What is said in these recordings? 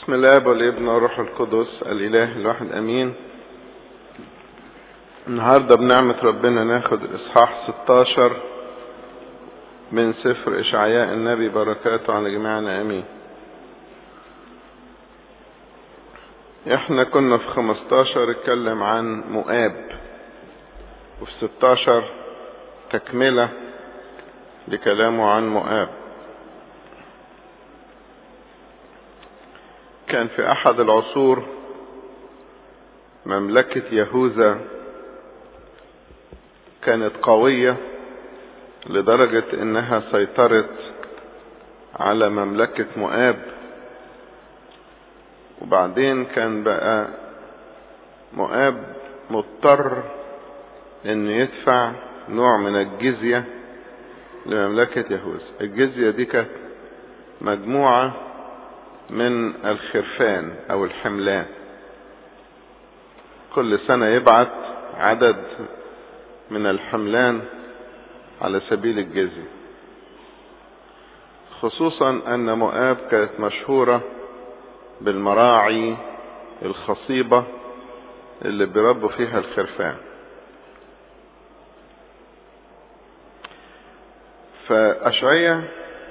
بسم الله والابن والروح القدس الاله الواحد امين النهارده بنعمة ربنا ناخد اصحاح 16 من سفر اشعياء النبي بركاته على جميعنا امين احنا كنا في 15 اتكلم عن مؤاب وفي 16 تكملة لكلامه عن مؤاب كان في احد العصور مملكة يهوذا كانت قوية لدرجة انها سيطرت على مملكة مؤاب وبعدين كان بقى مؤاب مضطر ان يدفع نوع من الجزية لمملكة يهوذا الجزية دي كانت مجموعة من الخرفان او الحملان كل سنة يبعت عدد من الحملان على سبيل الجزية خصوصا ان مؤاب كانت مشهورة بالمراعي الخصيبة اللي بيربوا فيها الخرفان فأشعية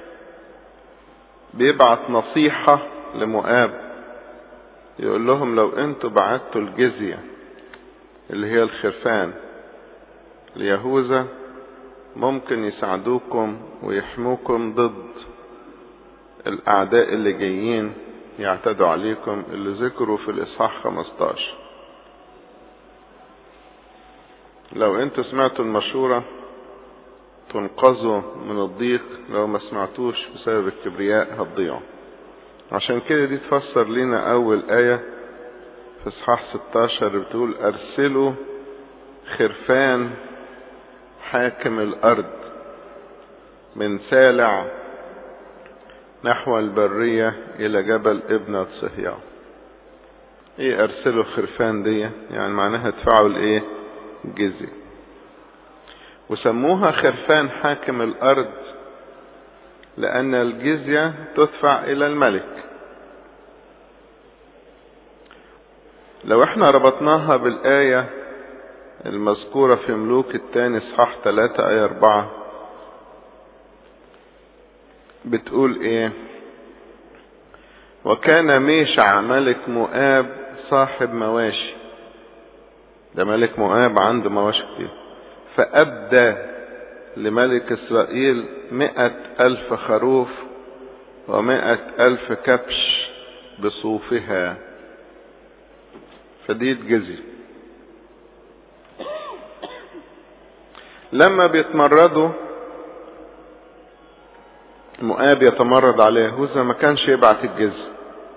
بيبعت نصيحة لمؤاب يقول لهم لو انتوا بعتوا الجزية اللي هي الخرفان ليهوذا ممكن يساعدوكم ويحموكم ضد الأعداء اللي جايين يعتدوا عليكم اللي ذكروا في الإصحاح 15 لو انتوا سمعتوا المشورة تنقذوا من الضيق لو ما سمعتوش بسبب الكبرياء هتضيعوا عشان كده دي تفسر لنا أول آية في إصحاح 16 بتقول أرسلوا خرفان حاكم الأرض من سالع نحو البرية إلى جبل ابنة صهيون إيه أرسلوا خرفان دي يعني معناها ادفعوا الإيه الجزية وسموها خرفان حاكم الأرض لأن الجزية تدفع إلى الملك لو احنا ربطناها بالآية المذكورة في ملوك الثاني اصحاح 3 آية 4 بتقول ايه وكان ميشع ملك مؤاب صاحب مواشي ده ملك مؤاب عنده مواشي كتير فأبدى لملك إسرائيل مئة ألف خروف ومئة ألف كبش بصوفها فدي جزي لما بيتمردوا مؤاب يتمرد على يهوذا ما كانش يبعت الجزي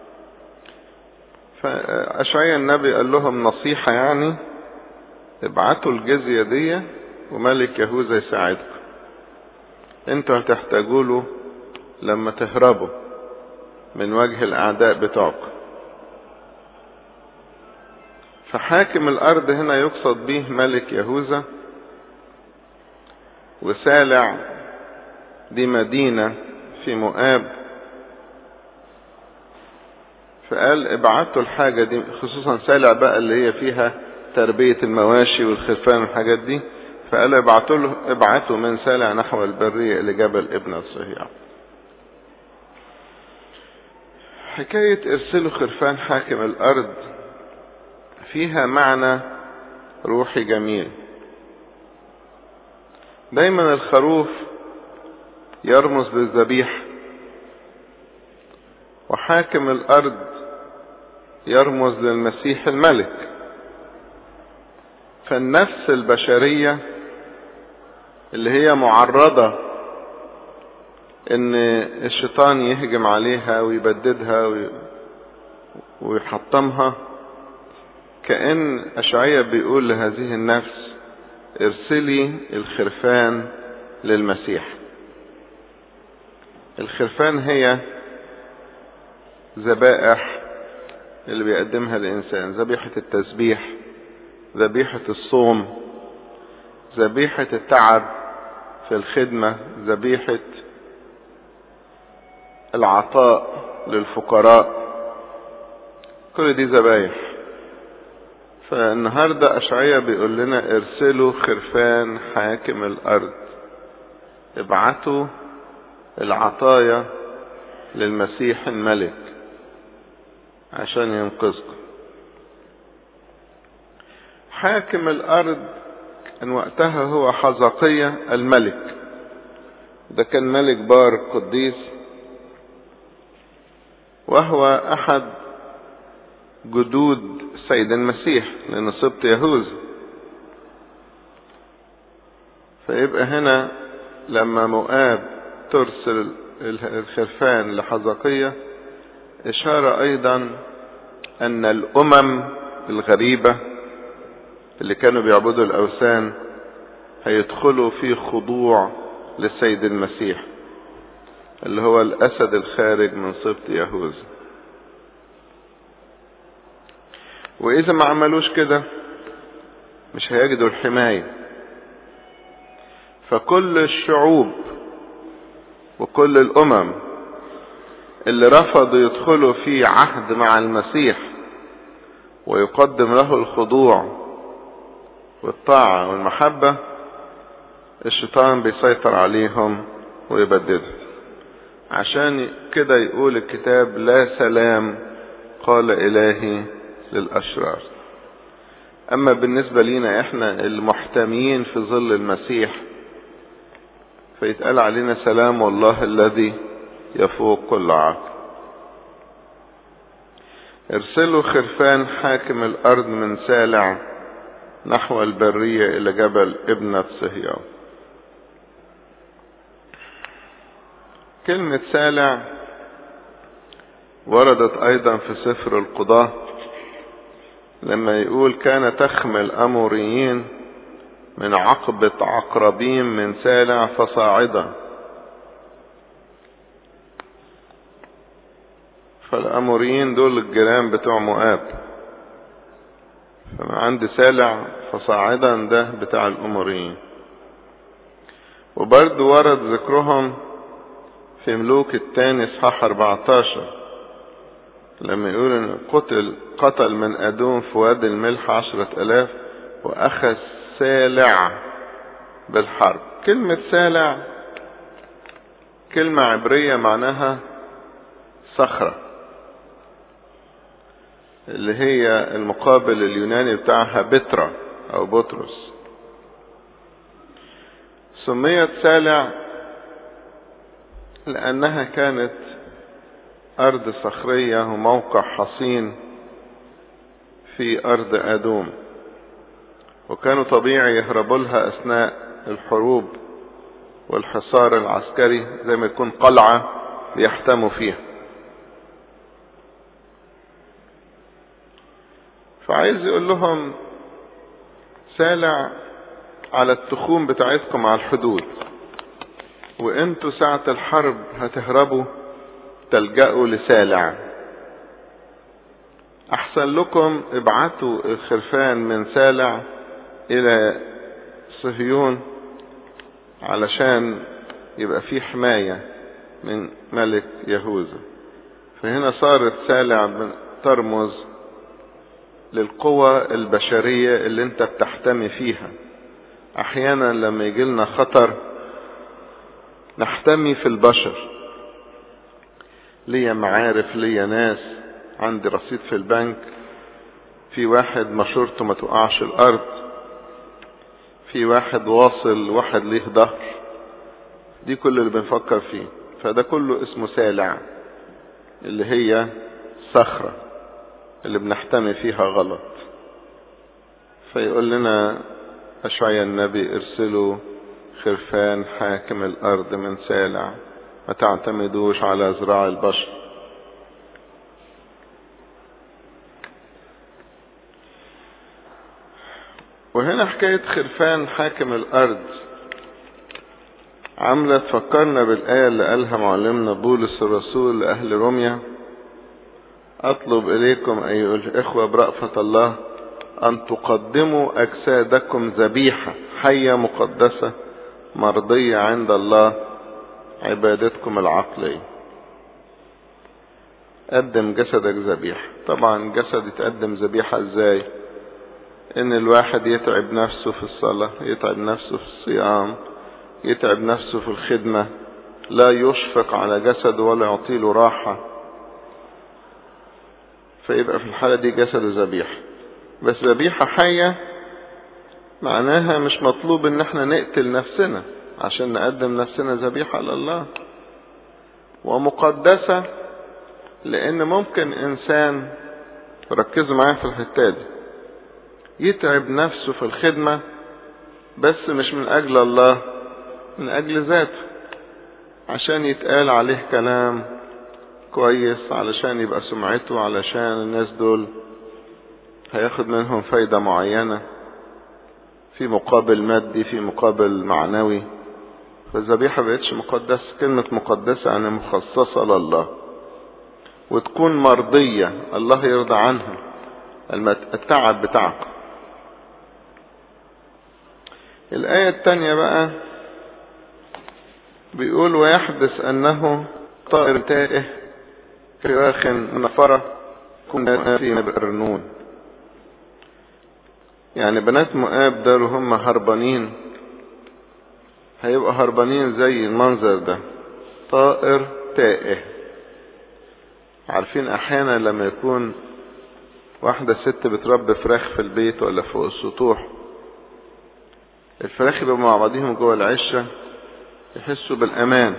فأشعيا النبي قال لهم نصيحة يعني ابعتوا الجزية دي وملك يهوذا يساعدكم انتوا هتحتاجوا له لما تهربوا من وجه الاعداء بتوعكم فحاكم الارض هنا يقصد به ملك يهوذا وسالع دي مدينة في مؤاب فقال ابعتوا الحاجة دي خصوصا سالع بقى اللي هي فيها تربية المواشي والخرفان والحاجات دي فقال ابعتوا له ابعتوا من سالع نحو البرية إلى جبل ابن الصهيون حكاية ارسلوا خرفان حاكم الأرض فيها معنى روحي جميل دايما الخروف يرمز للذبيح وحاكم الأرض يرمز للمسيح الملك فالنفس البشرية اللي هي معرضة ان الشيطان يهجم عليها ويبددها ويحطمها كأن أشعية بيقول لهذه النفس ارسلي الخرفان للمسيح الخرفان هي ذبائح اللي بيقدمها الإنسان ذبيحة التسبيح ذبيحة الصوم ذبيحة التعب في الخدمة ذبيحة العطاء للفقراء كل دي ذبايح فالنهاردة أشعية بيقول لنا ارسلوا خرفان حاكم الأرض ابعتوا العطايا للمسيح الملك عشان ينقذكم حاكم الأرض كان وقتها هو حزقية الملك ده كان ملك بار قديس وهو أحد جدود السيد المسيح لأن سبط يهوذا فيبقى هنا لما مؤاب ترسل الخرفان لحزقية إشارة أيضا أن الأمم الغريبة اللي كانوا بيعبدوا الأوثان هيدخلوا في خضوع للسيد المسيح اللي هو الأسد الخارج من سبط يهوذا وإذا ما عملوش كده مش هيجدوا الحماية فكل الشعوب وكل الأمم اللي رفضوا يدخلوا في عهد مع المسيح ويقدم له الخضوع والطاعة والمحبة الشيطان بيسيطر عليهم ويبددهم عشان كده يقول الكتاب لا سلام قال إلهي للأشرار أما بالنسبة لينا إحنا المحتمين في ظل المسيح فيتقال علينا سلام والله الذي يفوق كل عقل ارسلوا خرفان حاكم الأرض من سالع نحو البرية إلى جبل ابنة صهيون كلمة سالع وردت أيضا في سفر القضاة لما يقول كان تخم الأموريين من عقبة عقربين من سالع فصاعدا فالأموريين دول الجيران بتوع مؤاب فما عند سالع فصاعدا ده بتاع الأموريين وبرضه ورد ذكرهم في ملوك الثاني اصحاح 14 لما يقول ان قتل قتل من ادوم في وادي الملح عشرة الاف واخذ سالع بالحرب كلمة سالع كلمة عبرية معناها صخرة اللي هي المقابل اليوناني بتاعها بترا او بطرس سميت سالع لأنها كانت أرض صخرية وموقع حصين في أرض أدوم وكانوا طبيعي يهربوا لها أثناء الحروب والحصار العسكري زي ما يكون قلعة بيحتموا فيها فعايز يقول لهم سالع على التخوم بتاعتكم على الحدود وانتوا ساعة الحرب هتهربوا تلجأوا لسالع احسن لكم ابعتوا الخرفان من سالع الى صهيون علشان يبقى في حماية من ملك يهوذا فهنا صارت سالع ترمز للقوى البشرية اللي انت بتحتمي فيها احيانا لما يجي لنا خطر نحتمي في البشر ليا معارف ليا ناس عندي رصيد في البنك في واحد مشورته ما تقعش الارض في واحد واصل واحد ليه ظهر دي كل اللي بنفكر فيه فده كله اسمه سالع اللي هي صخرة اللي بنحتمي فيها غلط فيقول لنا أشعيا النبي ارسلوا خرفان حاكم الأرض من سالع ما تعتمدوش على ذراع البشر وهنا حكاية خرفان حاكم الأرض عاملة تفكرنا بالآية اللي قالها معلمنا بولس الرسول لأهل روميا أطلب إليكم أيها الإخوة برأفة الله أن تقدموا أجسادكم ذبيحة حية مقدسة مرضية عند الله عبادتكم العقلية قدم جسدك ذبيحة طبعا جسد يتقدم ذبيحة ازاي ان الواحد يتعب نفسه في الصلاة يتعب نفسه في الصيام يتعب نفسه في الخدمة لا يشفق على جسده ولا يعطيله راحة فيبقى في الحالة دي جسده ذبيحة بس ذبيحة حية معناها مش مطلوب ان احنا نقتل نفسنا عشان نقدم نفسنا ذبيحة لله ومقدسة لان ممكن انسان ركزوا معايا في الحتة دي يتعب نفسه في الخدمة بس مش من اجل الله من اجل ذاته عشان يتقال عليه كلام كويس علشان يبقى سمعته علشان الناس دول هياخد منهم فايدة معينة في مقابل مادي في مقابل معنوي فالذبيحة بقتش مقدسة كلمة مقدسة يعني مخصصة لله وتكون مرضية الله يرضى عنها التعب بتاعكم الآية التانية بقى بيقول ويحدث أنه طائر تائه فراخ نفرة كنا في مبرنون يعني بنات مؤاب دول هم هربانين هيبقوا هربانين زي المنظر ده طائر تائه عارفين احيانا لما يكون واحدة ست بتربي فراخ في البيت ولا فوق السطوح الفراخ يبقوا مع بعضهم جوه العشة يحسوا بالامان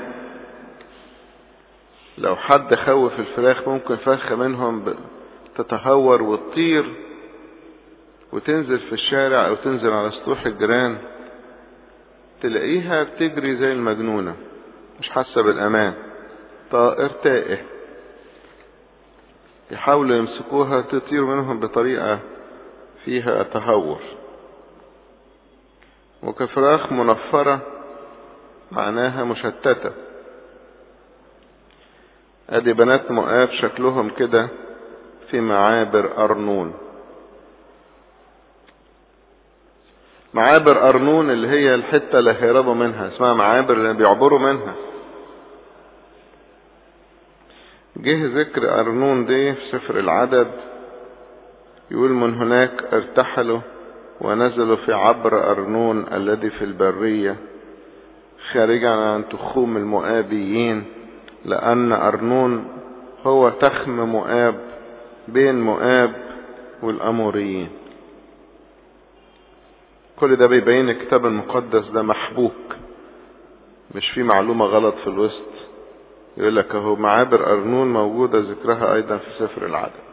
لو حد خوف الفراخ ممكن فرخة منهم تتهور وتطير وتنزل في الشارع او تنزل على سطوح الجيران تلاقيها بتجري زي المجنونة مش حاسة بالامان طائر تائه يحاولوا يمسكوها تطير منهم بطريقة فيها تهور وكفراخ منفرة معناها مشتتة ادي بنات مؤاب شكلهم كده في معابر ارنون معابر ارنون اللي هي الحتة اللي هيهربوا منها اسمها معابر اللي بيعبروا منها جه ذكر ارنون دي في سفر العدد يقول من هناك ارتحلوا ونزلوا في عبر ارنون الذي في البرية خارجا عن تخوم المؤابيين لأن أرنون هو تخم مؤاب بين مؤاب والأموريين كل ده بيبين الكتاب المقدس ده محبوك مش في معلومة غلط في الوسط يقول لك اهو معابر أرنون موجودة ذكرها أيضا في سفر العدد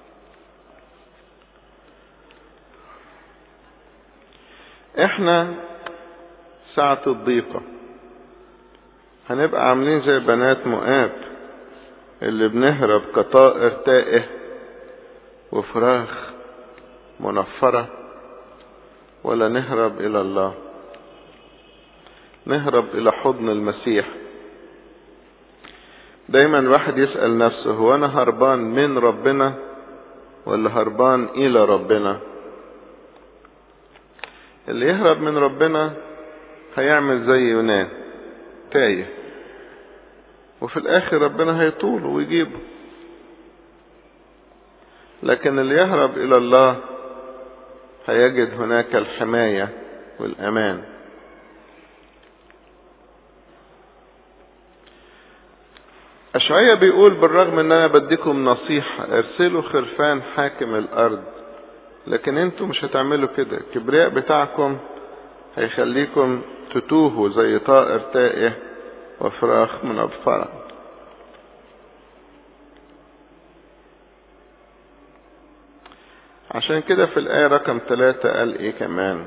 احنا ساعة الضيقة هنبقى عاملين زي بنات مؤاب اللي بنهرب كطائر تائه وفراخ منفرة ولا نهرب إلى الله نهرب إلى حضن المسيح دايما الواحد يسأل نفسه هو أنا هربان من ربنا ولا هربان إلى ربنا اللي يهرب من ربنا هيعمل زي يونان تايه وفي الاخر ربنا هيطوله ويجيبه لكن اللي يهرب الى الله هيجد هناك الحماية والامان اشعيا بيقول بالرغم ان انا بديكم نصيحة ارسلوا خرفان حاكم الارض لكن انتوا مش هتعملوا كده الكبرياء بتاعكم هيخليكم تتوهوا زي طائر تائه وفراخ منفرة عشان كده في الآية رقم ثلاثة قال إيه كمان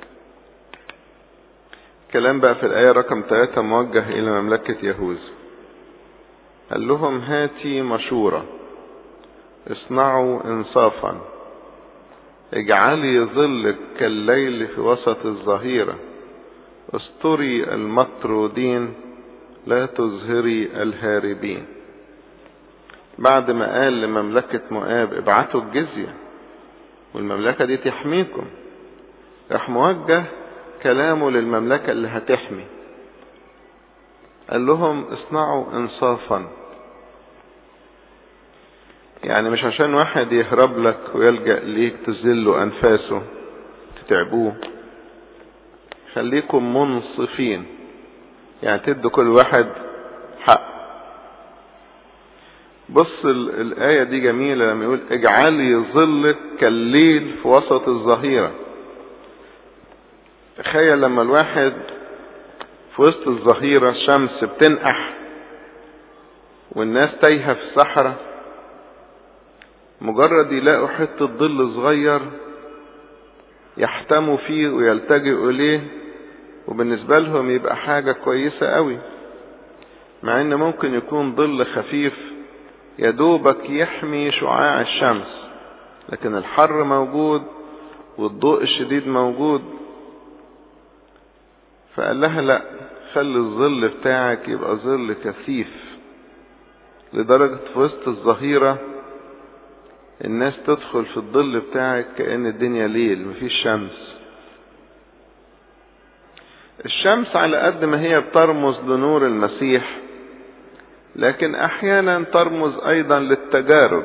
كلام بقى في الآية رقم ثلاثة موجه إلى مملكة يهوذا قال لهم هاتي مشورة اصنعوا انصافا اجعلي ظلك كالليل في وسط الظهيرة استري المطرودين لا تظهري الهاربين بعد ما قال لمملكة مؤاب ابعتوا الجزية والمملكة دي تحميكم راح موجه كلامه للمملكة اللي هتحمي قال لهم اصنعوا انصافا يعني مش عشان واحد يهرب لك ويلجأ ليك تزله أنفاسه تتعبوه خليكم منصفين يعني تدوا كل واحد حق بص الآية دي جميلة لما يقول اجعلي ظلك كالليل في وسط الظهيرة تخيل لما الواحد في وسط الظهيرة الشمس بتنقح والناس تايهة في الصحراء مجرد يلاقوا حتة ظل صغير يحتموا فيه ويلتجئوا إليه وبالنسبة لهم يبقى حاجة كويسة قوي مع ان ممكن يكون ظل خفيف يدوبك يحمي شعاع الشمس لكن الحر موجود والضوء الشديد موجود فقال لها لا خلي الظل بتاعك يبقى ظل كثيف لدرجة في وسط الظهيرة الناس تدخل في الظل بتاعك كأن الدنيا ليل مفيش شمس الشمس على قد ما هي بترمز لنور المسيح لكن احيانا ترمز ايضا للتجارب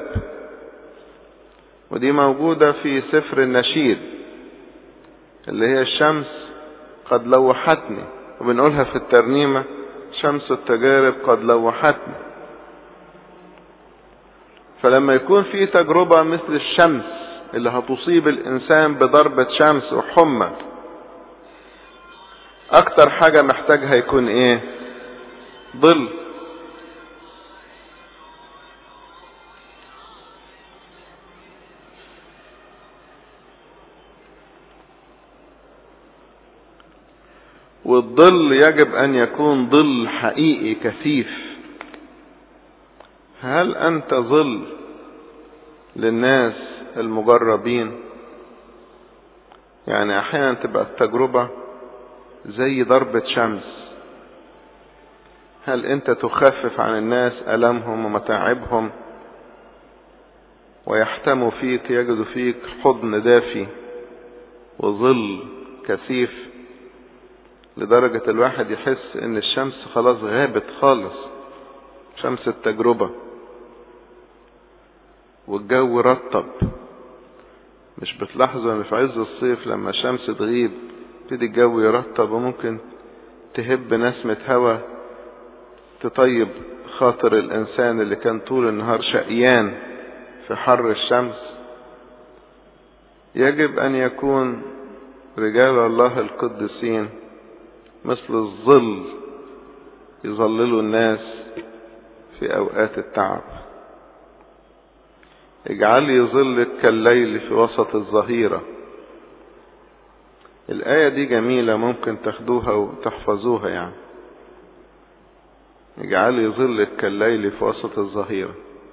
ودي موجودة في سفر النشيد اللي هي الشمس قد لوحتني وبنقولها في الترنيمة شمس التجارب قد لوحتني فلما يكون في تجربة مثل الشمس اللي هتصيب الانسان بضربة شمس وحمى اكتر حاجة محتاجها يكون ايه ظل والظل يجب ان يكون ظل حقيقي كثيف هل انت ظل للناس المجربين يعني احيانا تبقى التجربة زي ضربة شمس هل انت تخفف عن الناس ألمهم ومتاعبهم ويحتموا فيك يجدوا فيك حضن دافي وظل كثيف لدرجة الواحد يحس ان الشمس خلاص غابت خالص شمس التجربة والجو رطب مش بتلاحظوا ان في عز الصيف لما الشمس تغيب يبتدي الجو يرطب وممكن تهب نسمة هوا تطيب خاطر الإنسان اللي كان طول النهار شقيان في حر الشمس يجب أن يكون رجال الله القدسين مثل الظل يظللوا الناس في أوقات التعب اجعلي ظلك كالليل في وسط الظهيره الآية دي جميلة ممكن تاخدوها وتحفظوها يعني اجعلي ظلك كالليل في وسط الظهيرة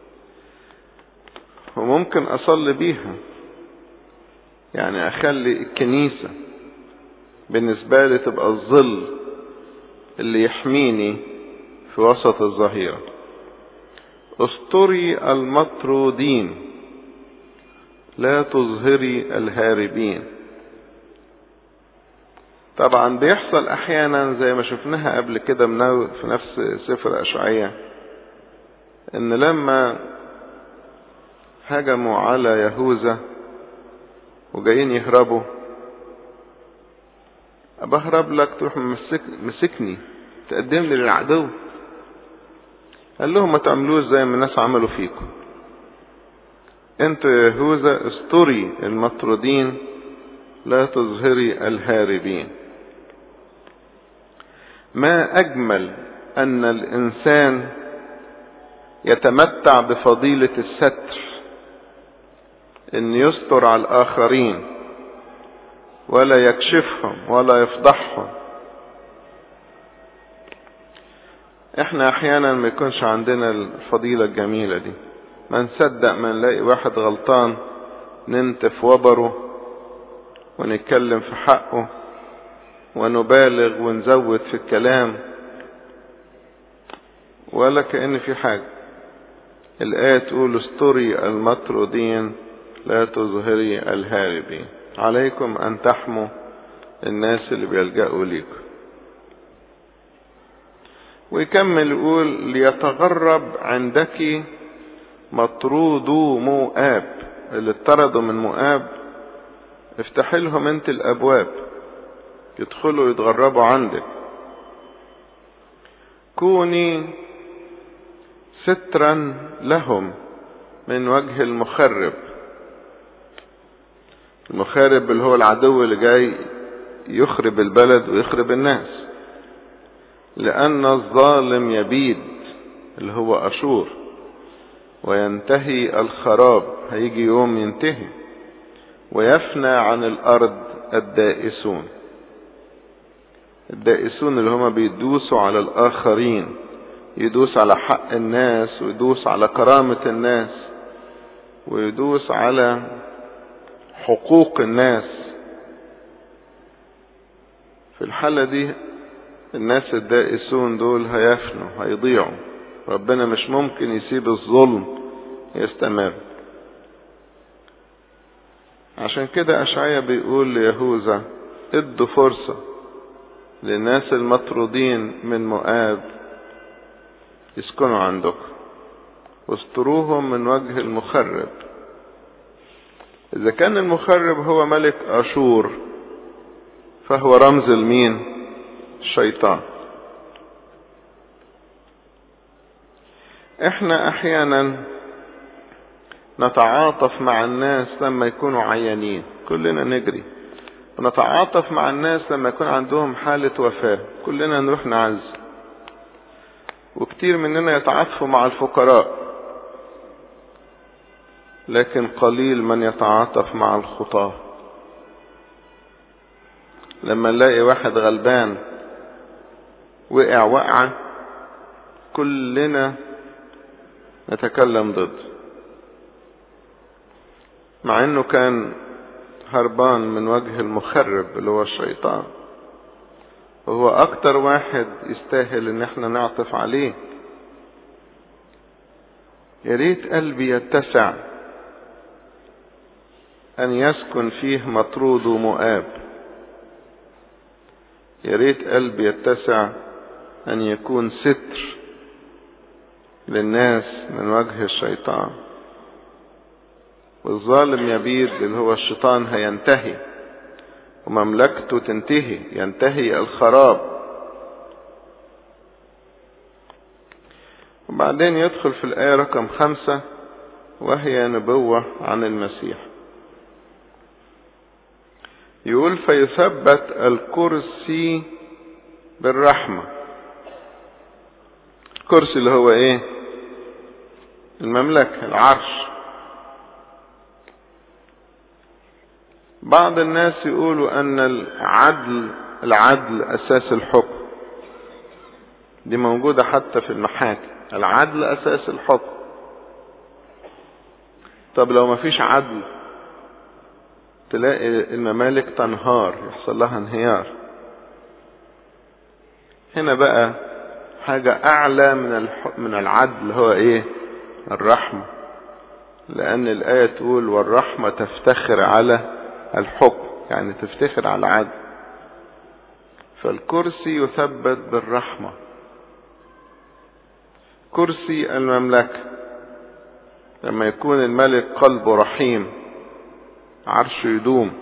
وممكن أصلي بيها يعني أخلي الكنيسة بالنسبة لي تبقى الظل اللي يحميني في وسط الظهيرة استري المطرودين لا تظهري الهاربين طبعا بيحصل احيانا زي ما شفناها قبل كده في نفس سفر اشعياء ان لما هجموا على يهوذا وجايين يهربوا بهرب لك تروح مسك مسكني تقدم لي للعدو قال لهم ما تعملوش زي ما الناس عملوا فيكم انتوا يا يهوذا استري المطرودين لا تظهري الهاربين ما اجمل ان الانسان يتمتع بفضيلة الستر ان يستر على الاخرين ولا يكشفهم ولا يفضحهم احنا احيانا ما يكونش عندنا الفضيلة الجميلة دي ما نصدق ما نلاقي واحد غلطان ننتف وبره ونتكلم في حقه ونبالغ ونزود في الكلام ولا كأن في حاجة الآية تقول استري المطرودين لا تظهري الهاربين عليكم أن تحموا الناس اللي بيلجأوا ليكم ويكمل يقول ليتغرب عندك مطرودو مؤاب اللي اطردوا من مؤاب افتح لهم انت الابواب يدخلوا يتغربوا عندك كوني سترا لهم من وجه المخرب المخرب اللي هو العدو اللي جاي يخرب البلد ويخرب الناس لأن الظالم يبيد اللي هو أشور وينتهي الخراب هيجي يوم ينتهي ويفنى عن الأرض الدائسون الدائسون اللي هما بيدوسوا على الآخرين يدوس على حق الناس ويدوس على كرامة الناس ويدوس على حقوق الناس في الحالة دي الناس الدائسون دول هيفنوا هيضيعوا ربنا مش ممكن يسيب الظلم يستمر عشان كده أشعيا بيقول ليهوذا ادوا فرصة للناس المطرودين من مؤاب يسكنوا عندكم واستروهم من وجه المخرب إذا كان المخرب هو ملك أشور فهو رمز المين الشيطان احنا احيانا نتعاطف مع الناس لما يكونوا عيانين كلنا نجري ونتعاطف مع الناس لما يكون عندهم حالة وفاة كلنا نروح نعز وكتير مننا يتعاطفوا مع الفقراء لكن قليل من يتعاطف مع الخطاة لما نلاقي واحد غلبان وقع وقعة كلنا نتكلم ضده مع انه كان هربان من وجه المخرب اللي هو الشيطان وهو اكتر واحد يستاهل ان احنا نعطف عليه يا ريت قلبي يتسع ان يسكن فيه مطرود مؤاب يا ريت قلبي يتسع ان يكون ستر للناس من وجه الشيطان والظالم يبيد اللي هو الشيطان هينتهي ومملكته تنتهي ينتهي الخراب وبعدين يدخل في الآية رقم خمسة وهي نبوة عن المسيح يقول فيثبت الكرسي بالرحمة الكرسي اللي هو ايه المملكة العرش بعض الناس يقولوا ان العدل العدل اساس الحكم دي موجودة حتى في المحاكم العدل اساس الحكم طب لو ما فيش عدل تلاقي الممالك تنهار يحصل لها انهيار هنا بقى حاجة اعلى من الح... من العدل هو ايه الرحمة لان الاية تقول والرحمة تفتخر على الحكم يعني تفتخر على العدل فالكرسي يثبت بالرحمة كرسي المملكة لما يكون الملك قلبه رحيم عرشه يدوم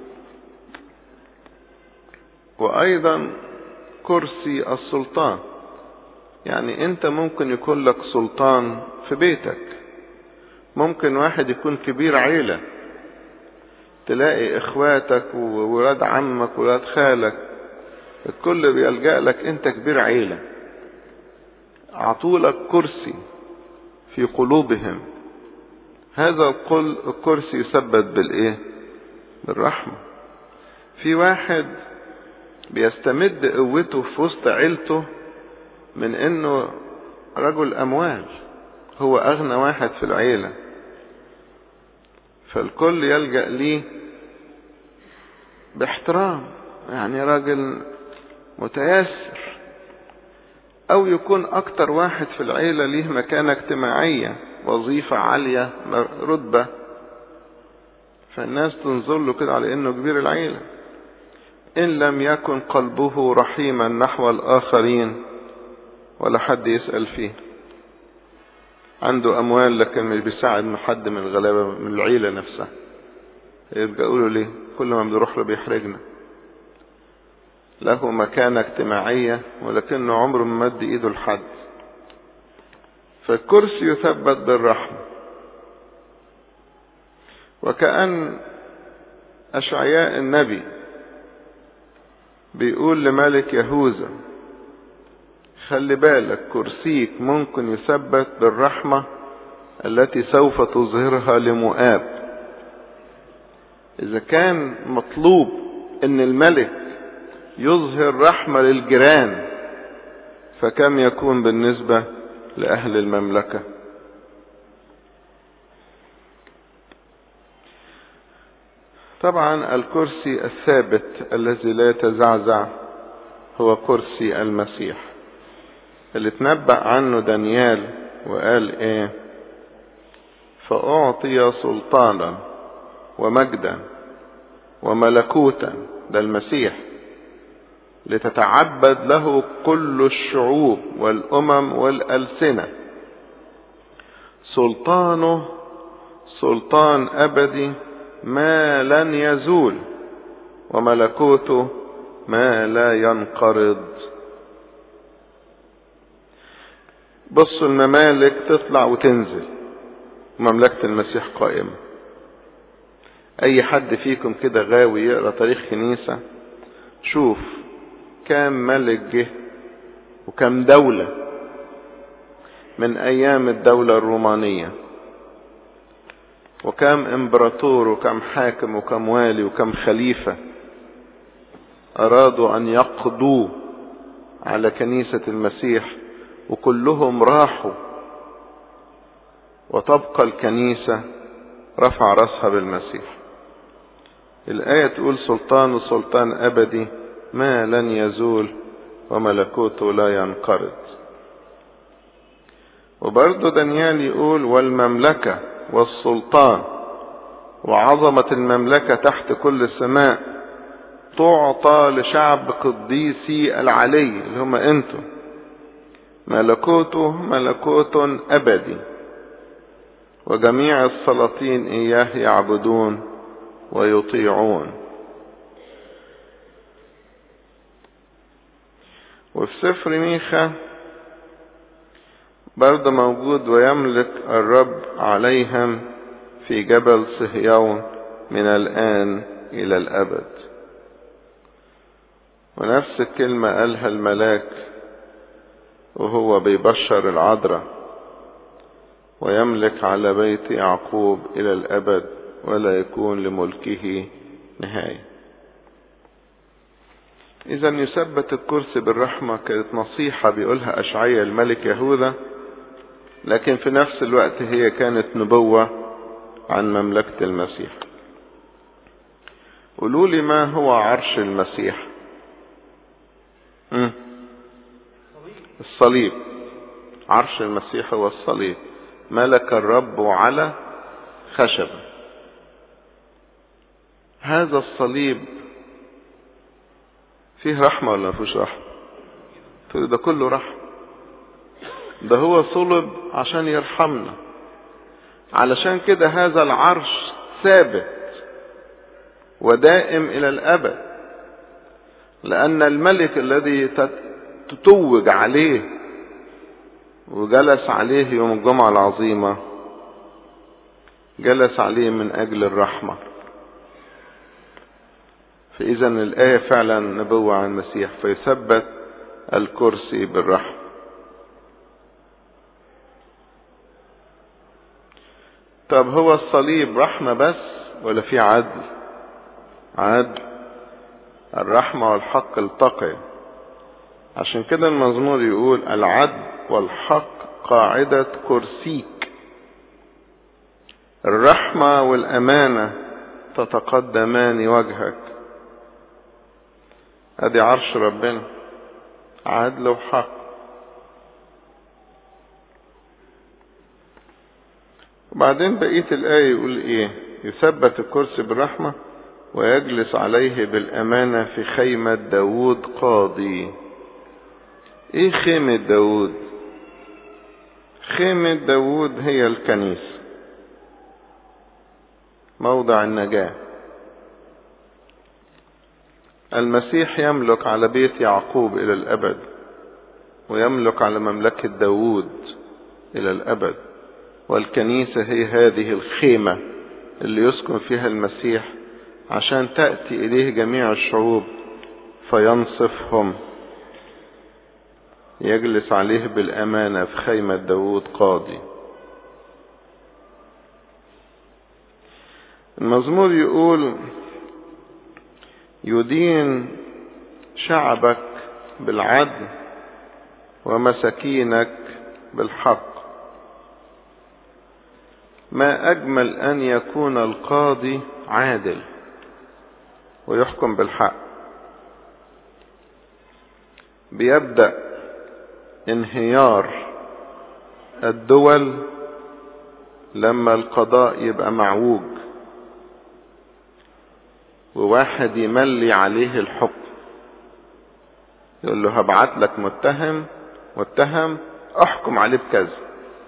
وايضا كرسي السلطان يعني انت ممكن يكون لك سلطان في بيتك ممكن واحد يكون كبير عيلة تلاقي اخواتك وولاد عمك وولاد خالك الكل بيلجأ لك انت كبير عيلة اعطولك كرسي في قلوبهم هذا الكرسي يثبت بالايه بالرحمة في واحد بيستمد قوته في وسط عيلته من انه رجل اموال هو اغنى واحد في العيلة فالكل يلجأ ليه باحترام يعني راجل متيسر او يكون اكتر واحد في العيلة ليه مكانة اجتماعية وظيفة عالية رتبة فالناس تنظر له كده على انه كبير العيلة ان لم يكن قلبه رحيما نحو الاخرين ولا حد يسأل فيه عنده اموال لكن مش بيساعد حد من الغلابة من العيلة نفسها يبقى يقولوا ليه كل ما بنروح له بيحرجنا له مكانة اجتماعية ولكنه عمره ما مد ايده لحد فالكرسي يثبت بالرحمة وكأن أشعياء النبي بيقول لملك يهوذا خلي بالك كرسيك ممكن يثبت بالرحمة التي سوف تظهرها لمؤاب إذا كان مطلوب إن الملك يظهر رحمة للجيران فكم يكون بالنسبة لأهل المملكة طبعا الكرسي الثابت الذي لا يتزعزع هو كرسي المسيح اللي تنبأ عنه دانيال وقال ايه فأعطي سلطانا ومجدا وملكوتا ده المسيح لتتعبد له كل الشعوب والأمم والألسنة سلطانه سلطان أبدي ما لن يزول وملكوته ما لا ينقرض بصوا الممالك تطلع وتنزل مملكة المسيح قائمة اي حد فيكم كده غاوي يقرا تاريخ كنيسة شوف كام ملك جه وكم دولة من ايام الدولة الرومانية وكم امبراطور وكم حاكم وكم والي وكم خليفة ارادوا ان يقضوا على كنيسة المسيح وكلهم راحوا وتبقى الكنيسة رفع راسها بالمسيح الآية تقول سلطان سلطان أبدي ما لن يزول وملكوته لا ينقرض وبرضه دانيال يقول والمملكة والسلطان وعظمة المملكة تحت كل السماء تعطى لشعب قديسي العلي اللي هم انتم ملكوته ملكوت أبدي وجميع السلاطين إياه يعبدون ويطيعون وفي سفر ميخا برضه موجود ويملك الرب عليهم في جبل صهيون من الآن إلى الأبد ونفس الكلمة قالها الملاك وهو بيبشر العذراء ويملك على بيت يعقوب إلى الأبد ولا يكون لملكه نهاية إذا يثبت الكرسي بالرحمة كانت نصيحة بيقولها أشعية الملك يهوذا لكن في نفس الوقت هي كانت نبوة عن مملكة المسيح قولوا لي ما هو عرش المسيح م? الصليب عرش المسيح هو الصليب ملك الرب على خشبة هذا الصليب فيه رحمة ولا ما فيهوش رحمة تقول ده كله رحمة ده هو صلب عشان يرحمنا علشان كده هذا العرش ثابت ودائم إلى الأبد لأن الملك الذي تتوج عليه وجلس عليه يوم الجمعة العظيمة جلس عليه من أجل الرحمة فإذا الآية فعلا نبوة عن المسيح فيثبت الكرسي بالرحمة طب هو الصليب رحمة بس ولا في عدل عدل الرحمة والحق التقي عشان كده المزمور يقول العدل والحق قاعدة كرسيك الرحمة والأمانة تتقدمان وجهك ادي عرش ربنا عدل وحق وبعدين بقية الآية يقول ايه يثبت الكرسي بالرحمة ويجلس عليه بالأمانة في خيمة داود قاضي ايه خيمة داود خيمة داود هي الكنيسة موضع النجاة المسيح يملك على بيت يعقوب إلى الأبد ويملك على مملكة داود إلى الأبد والكنيسة هي هذه الخيمة اللي يسكن فيها المسيح عشان تأتي إليه جميع الشعوب فينصفهم يجلس عليه بالأمانة في خيمة داود قاضي المزمور يقول يدين شعبك بالعدل ومساكينك بالحق ما أجمل أن يكون القاضي عادل ويحكم بالحق بيبدأ انهيار الدول لما القضاء يبقى معوج وواحد يملي عليه الحكم يقول له هبعت لك متهم متهم احكم عليه بكذا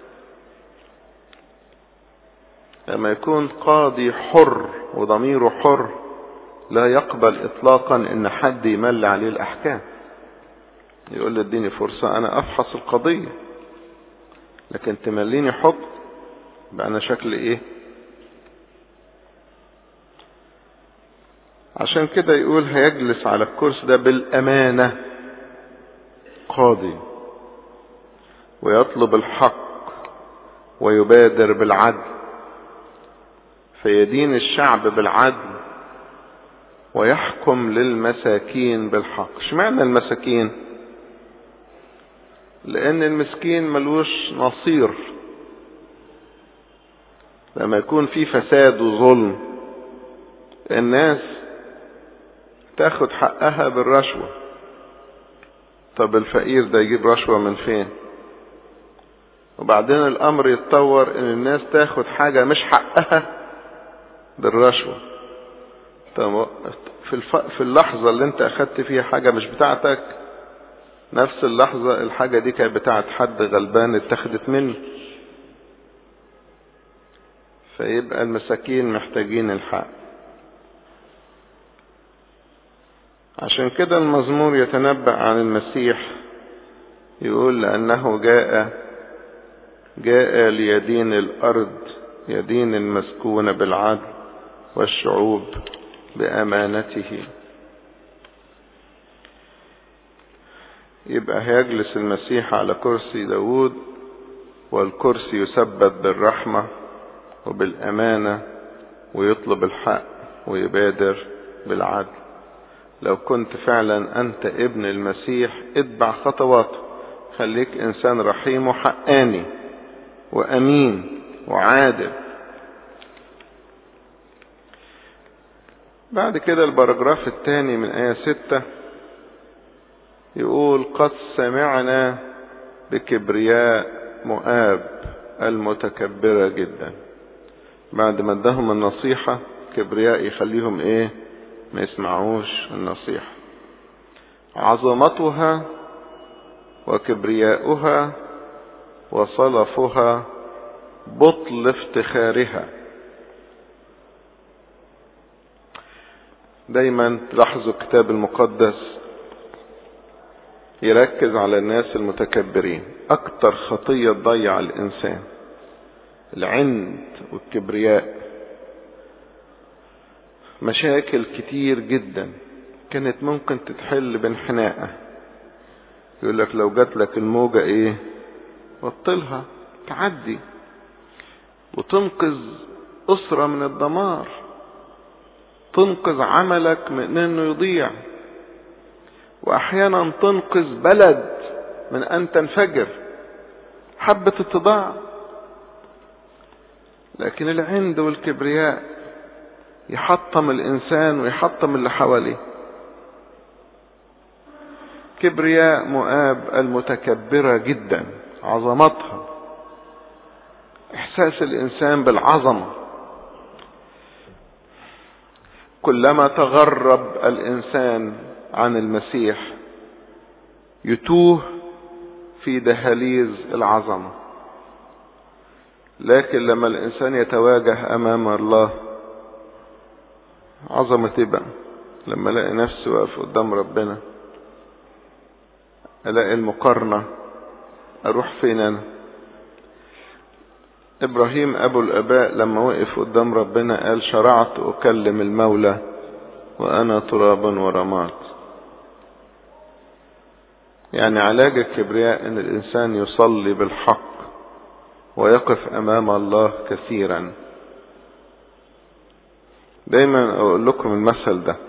لما يكون قاضي حر وضميره حر لا يقبل اطلاقا ان حد يملي عليه الاحكام يقول لي اديني فرصة انا افحص القضية لكن تمليني حكم يبقى انا شكلي ايه عشان كده يقول هيجلس على الكرسي ده بالامانة قاضي ويطلب الحق ويبادر بالعدل فيدين الشعب بالعدل ويحكم للمساكين بالحق اشمعنى المساكين لان المسكين ملوش نصير لما يكون في فساد وظلم الناس تاخد حقها بالرشوة طب الفقير ده يجيب رشوة من فين وبعدين الامر يتطور ان الناس تاخد حاجة مش حقها بالرشوة طب في, الف... في اللحظة اللي انت اخدت فيها حاجة مش بتاعتك نفس اللحظة الحاجة دي كانت بتاعت حد غلبان اتخذت منه فيبقى المساكين محتاجين الحق عشان كده المزمور يتنبأ عن المسيح يقول لأنه جاء جاء ليدين الأرض يدين المسكون بالعدل والشعوب بأمانته يبقى هيجلس المسيح على كرسي داود والكرسي يثبت بالرحمة وبالأمانة ويطلب الحق ويبادر بالعدل لو كنت فعلا أنت ابن المسيح اتبع خطواته خليك إنسان رحيم وحقاني وأمين وعادل بعد كده البراجراف الثاني من آية ستة يقول قد سمعنا بكبرياء مؤاب المتكبرة جدا بعد ما ادهم النصيحة كبرياء يخليهم ايه ما يسمعوش النصيحة عظمتها وكبرياؤها وصلفها بطل افتخارها دايما تلاحظوا الكتاب المقدس يركز على الناس المتكبرين اكتر خطية تضيع الانسان العند والكبرياء مشاكل كتير جدا كانت ممكن تتحل بانحناءة يقول لك لو جات لك الموجة ايه بطلها تعدي وتنقذ أسرة من الدمار تنقذ عملك من انه يضيع واحيانا تنقذ بلد من ان تنفجر حبة اتضاع لكن العند والكبرياء يحطم الانسان ويحطم اللي حواليه كبرياء مؤاب المتكبرة جدا عظمتها احساس الانسان بالعظمة كلما تغرب الانسان عن المسيح يتوه في دهاليز العظمة لكن لما الإنسان يتواجه أمام الله عظمة تبقى لما الاقي نفسي واقف قدام ربنا الاقي المقارنة اروح فين انا ابراهيم ابو الاباء لما وقف قدام ربنا قال شرعت اكلم المولى وانا تراب ورماد يعني علاج الكبرياء ان الانسان يصلي بالحق ويقف امام الله كثيرا دايما اقول لكم المثل ده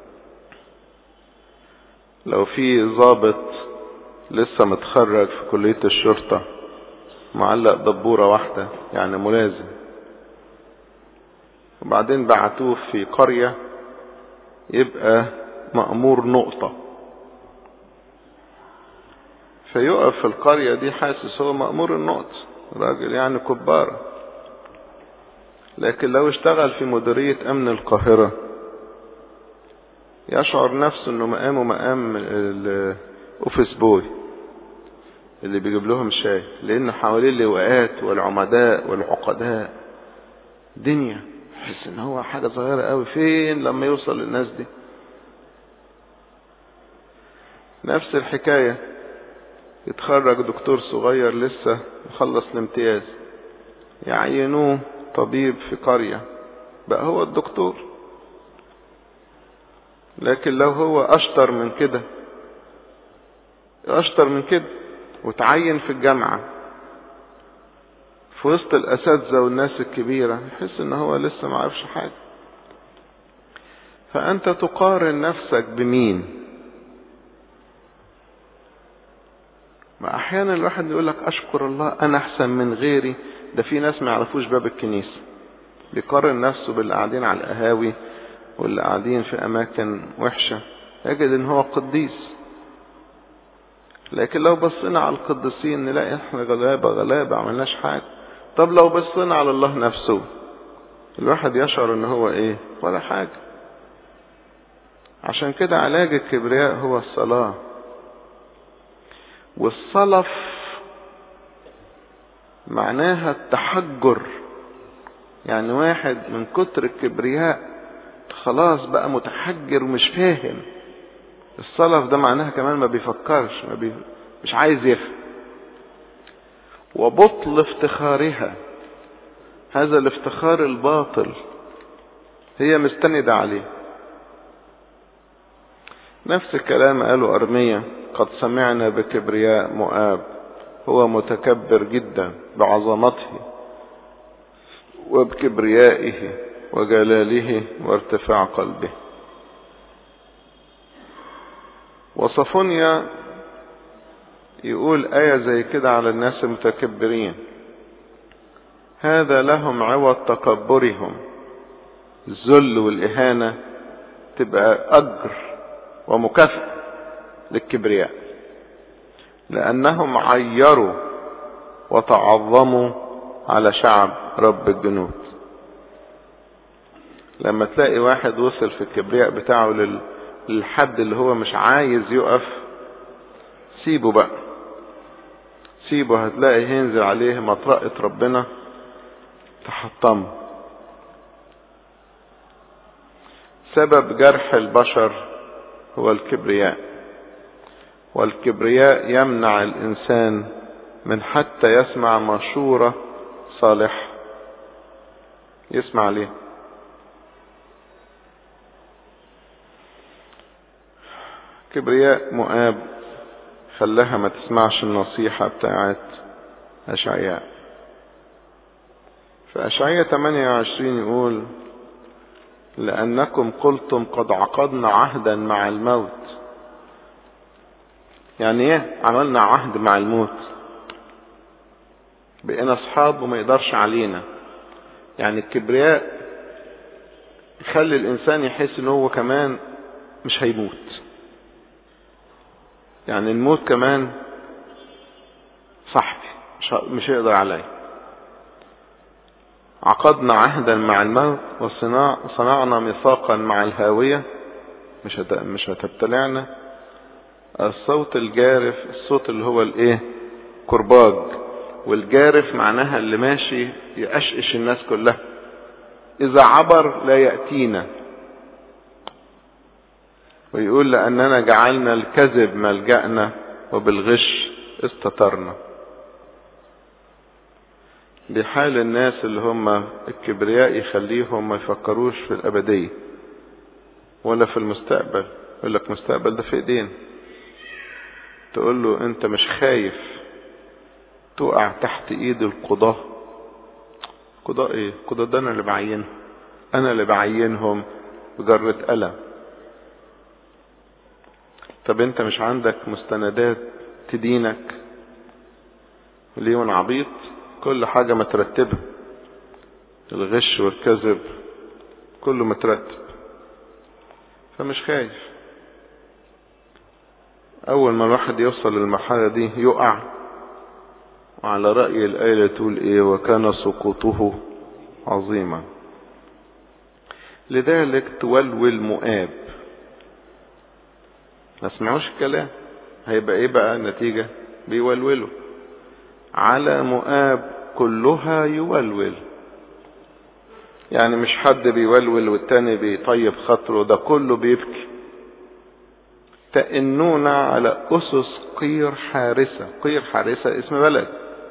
لو في ضابط لسه متخرج في كلية الشرطة معلق دبورة واحدة يعني ملازم وبعدين بعتوه في قرية يبقى مأمور نقطة فيقف في القرية دي حاسس هو مأمور النقطة راجل يعني كبارة لكن لو اشتغل في مديرية أمن القاهرة يشعر نفسه انه مقامه مقام الاوفيس بوي اللي بيجيب لهم شاي لان حواليه اللواءات والعمداء والعقداء دنيا يحس ان هو حاجه صغيره قوي فين لما يوصل للناس دي نفس الحكايه يتخرج دكتور صغير لسه مخلص الامتياز يعينوه طبيب في قريه بقى هو الدكتور لكن لو هو اشطر من كده اشطر من كده وتعين في الجامعة في وسط الاساتذة والناس الكبيرة يحس ان هو لسه ما عرفش حاجة فانت تقارن نفسك بمين ما احيانا الواحد يقول لك اشكر الله انا احسن من غيري ده في ناس ما يعرفوش باب الكنيسة بيقارن نفسه باللي قاعدين على القهاوي واللي قاعدين في اماكن وحشة يجد ان هو قديس لكن لو بصينا على القديسين نلاقي احنا غلابة غلابة عملناش حاجة طب لو بصينا على الله نفسه الواحد يشعر ان هو ايه ولا حاجة عشان كده علاج الكبرياء هو الصلاة والصلف معناها التحجر يعني واحد من كتر الكبرياء خلاص بقى متحجر ومش فاهم الصلف ده معناها كمان ما بيفكرش ما بي... مش عايز يفهم وبطل افتخارها هذا الافتخار الباطل هي مستندة عليه نفس الكلام قاله أرمية قد سمعنا بكبرياء مؤاب هو متكبر جدا بعظمته وبكبريائه وجلاله وارتفاع قلبه وصفونيا يقول آية زي كده على الناس المتكبرين هذا لهم عوض تكبرهم الذل والإهانة تبقى أجر ومكافأة للكبرياء لأنهم عيروا وتعظموا على شعب رب الجنود لما تلاقي واحد وصل في الكبرياء بتاعه لل... للحد اللي هو مش عايز يقف سيبه بقى سيبه هتلاقي هينزل عليه مطرقة ربنا تحطمه سبب جرح البشر هو الكبرياء والكبرياء يمنع الإنسان من حتى يسمع مشورة صالحة يسمع ليه كبرياء مؤاب خلاها ما تسمعش النصيحة بتاعت أشعياء فأشعياء 28 يقول لأنكم قلتم قد عقدنا عهدا مع الموت يعني ايه عملنا عهد مع الموت بقينا اصحاب وما يقدرش علينا يعني الكبرياء يخلي الانسان يحس ان هو كمان مش هيموت يعني الموت كمان صاحبي مش مش هيقدر عليا عقدنا عهدا مع الموت وصنعنا ميثاقا مع الهاوية مش مش هتبتلعنا الصوت الجارف الصوت اللي هو الايه كرباج والجارف معناها اللي ماشي يقشقش الناس كلها إذا عبر لا يأتينا ويقول لأننا جعلنا الكذب ملجأنا وبالغش استترنا دي حال الناس اللي هم الكبرياء يخليهم ما يفكروش في الأبدية ولا في المستقبل يقول لك مستقبل ده في ايدين تقول له انت مش خايف تقع تحت ايد القضاة قضاء ايه القضاء ده انا اللي بعينهم انا اللي بعينهم بجرة قلم طب انت مش عندك مستندات تدينك ليه وانا عبيط كل حاجة مترتبة الغش والكذب كله مترتب فمش خايف اول ما الواحد يوصل للمرحلة دي يقع وعلى رأي الآية اللي تقول ايه وكان سقوطه عظيما لذلك تولول مؤاب ما سمعوش الكلام هيبقى ايه بقى النتيجة بيولولوا على مؤاب كلها يولول يعني مش حد بيولول والتاني بيطيب خاطره ده كله بيبكي تأنون على أسس قير حارسة قير حارسة اسم بلد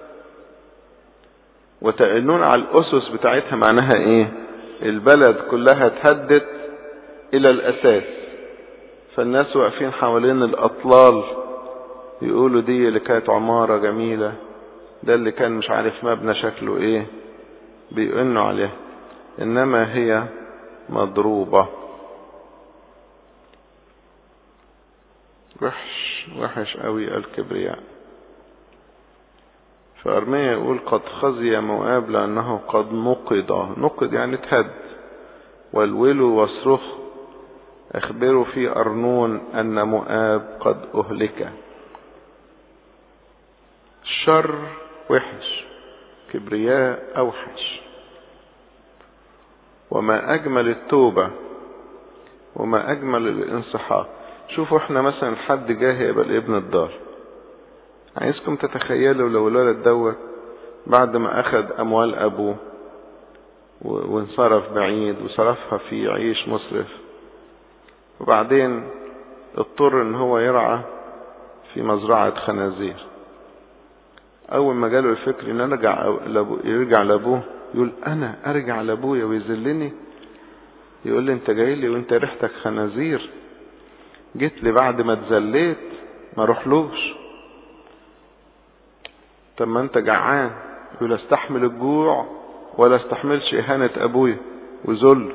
وتأنون على الأسس بتاعتها معناها ايه البلد كلها اتهدت الى الاساس فالناس واقفين حوالين الاطلال يقولوا دي اللي كانت عمارة جميلة ده اللي كان مش عارف مبنى شكله ايه بيقنوا عليه انما هي مضروبة وحش وحش قوي الكبرياء فأرميا يقول قد خزي مؤاب لأنه قد نقض نقض يعني اتهد والولوا واصرخ اخبروا في أرنون أن مؤاب قد أهلك الشر وحش كبرياء أوحش وما أجمل التوبة وما أجمل الانصحاء شوفوا احنا مثلا حد جاه يبقى ابن الدار عايزكم تتخيلوا لو الولد دوت بعد ما أخذ أموال أبوه وانصرف بعيد وصرفها في عيش مسرف وبعدين اضطر ان هو يرعى في مزرعة خنازير اول ما جاله الفكر ان ارجع لأبو يرجع لابوه يقول انا ارجع لابويا ويذلني يقول لي انت جاي لي وانت ريحتك خنازير جيت لي بعد ما اتذليت ما روحلوش طب ما انت جعان يقول استحمل الجوع ولا استحملش اهانة ابويا وذل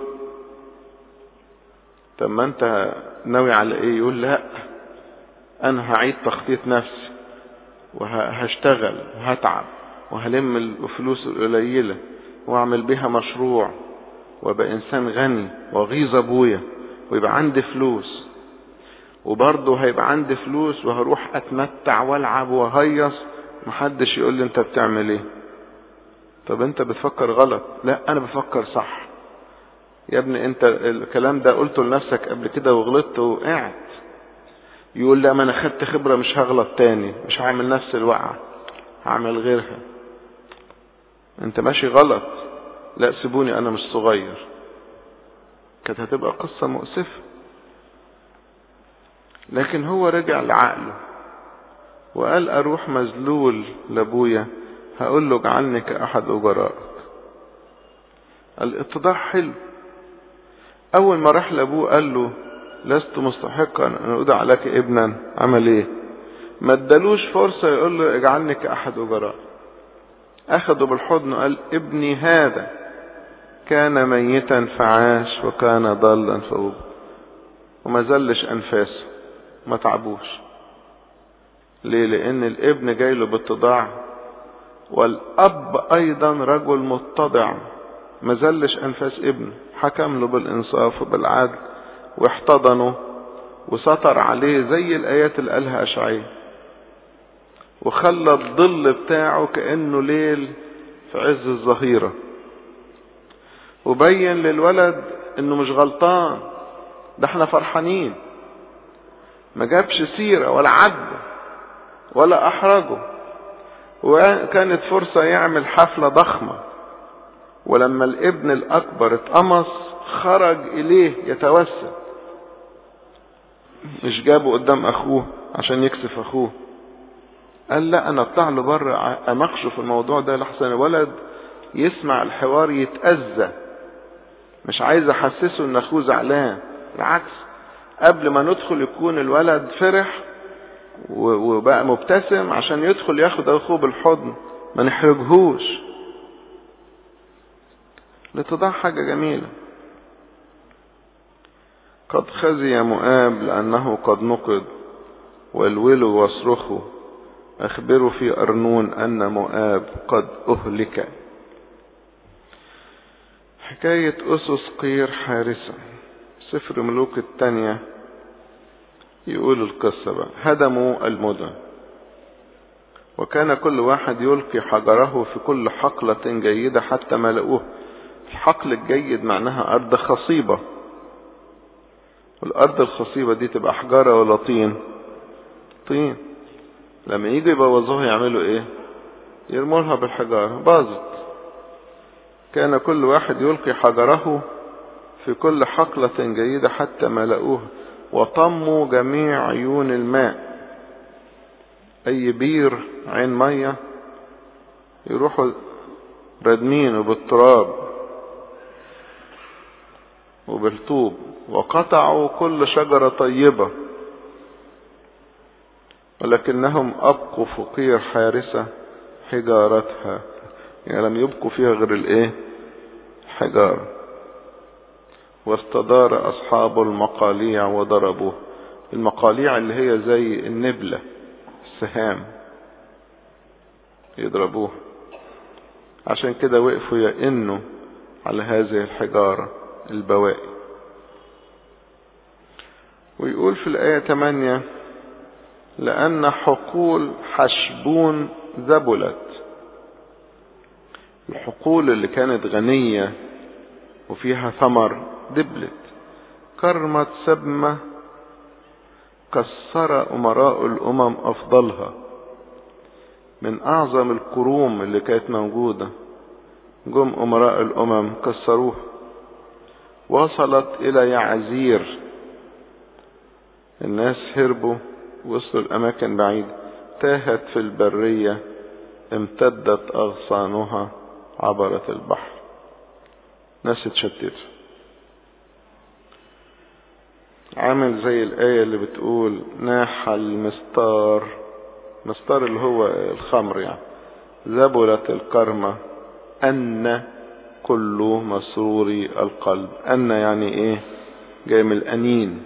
طب ما انت ناوي على ايه يقول لا انا هعيد تخطيط نفسي وهشتغل وهتعب وهلم الفلوس القليلة واعمل بيها مشروع وابقى انسان غني واغيظ ابويا ويبقى عندي فلوس وبرضه هيبقى عندي فلوس وهروح اتمتع والعب وهيص محدش يقول لي انت بتعمل ايه طب انت بتفكر غلط لا انا بفكر صح يا ابني انت الكلام ده قلته لنفسك قبل كده وغلطت وقعت يقول لا ما انا خدت خبرة مش هغلط تاني مش هعمل نفس الوقعة هعمل غيرها انت ماشي غلط لا سيبوني انا مش صغير كانت هتبقى قصة مؤسفة لكن هو رجع لعقله وقال اروح مذلول لابويا هقول له اجعلني كاحد اجرائك الاتضاع حلو اول ما راح لابوه قال له لست مستحقا ان ادعى لك ابنا عمل ايه ما ادالوش فرصة يقول له اجعلني كاحد اجراء اخده بالحضن وقال ابني هذا كان ميتا فعاش وكان ضالا فوب وما زلش انفاسه ما تعبوش ليه لان الابن جاي له باتضاع والاب ايضا رجل متضع ما زلش انفاس ابنه حكم له بالانصاف وبالعدل واحتضنه وسطر عليه زي الايات اللي قالها اشعياء وخلى الظل بتاعه كانه ليل في عز الظهيره وبين للولد انه مش غلطان ده احنا فرحانين ما جابش سيره ولا عدى ولا احرجه وكانت فرصة يعمل حفلة ضخمة ولما الابن الأكبر اتقمص خرج إليه يتوسل مش جابه قدام أخوه عشان يكسف أخوه قال لا أنا أطلع له بره أناقشه في الموضوع ده لحسن الولد يسمع الحوار يتأذى مش عايز أحسسه إن أخوه زعلان بالعكس قبل ما ندخل يكون الولد فرح وبقى مبتسم عشان يدخل ياخد اخوه بالحضن ما نحرجهوش لتضاع حاجة جميلة قد خزي مؤاب لأنه قد نقض والولوا واصرخوا أخبروا في أرنون أن مؤاب قد أهلك حكاية أسس قير حارسة سفر ملوك الثانية يقول القصة بقى هدموا المدن وكان كل واحد يلقي حجره في كل حقلة جيدة حتى ملؤوه الحقل الجيد معناها أرض خصيبة والأرض الخصيبة دي تبقى حجارة ولا طين طين لما يجي يبوظوها يعملوا ايه يرمولها بالحجارة باظت كان كل واحد يلقي حجره في كل حقلة جيدة حتى ملؤوها وطموا جميع عيون الماء اي بير عين مية يروحوا ردمينه بالتراب وبالطوب وقطعوا كل شجرة طيبة ولكنهم أبقوا فقير حارسة حجارتها يعني لم يبقوا فيها غير الايه حجارة واستدار أصحاب المقاليع وضربوه المقاليع اللي هي زي النبلة السهام يضربوه عشان كده وقفوا يئنوا على هذه الحجارة البوائي ويقول في الآية 8 لأن حقول حشبون ذبلت الحقول اللي كانت غنية وفيها ثمر دبلت كرمت سبمة كسر أمراء الأمم أفضلها من أعظم الكروم اللي كانت موجودة جم أمراء الأمم كسروها وصلت إلى يعزير الناس هربوا وصلوا الأماكن بعيدة تاهت في البرية امتدت أغصانها عبرت البحر ناس اتشتت عامل زي الآية اللي بتقول ناح المستار مستار اللي هو الخمر يعني ذبلت الكرمة أن كل مسروري القلب أن يعني إيه جاي من الأنين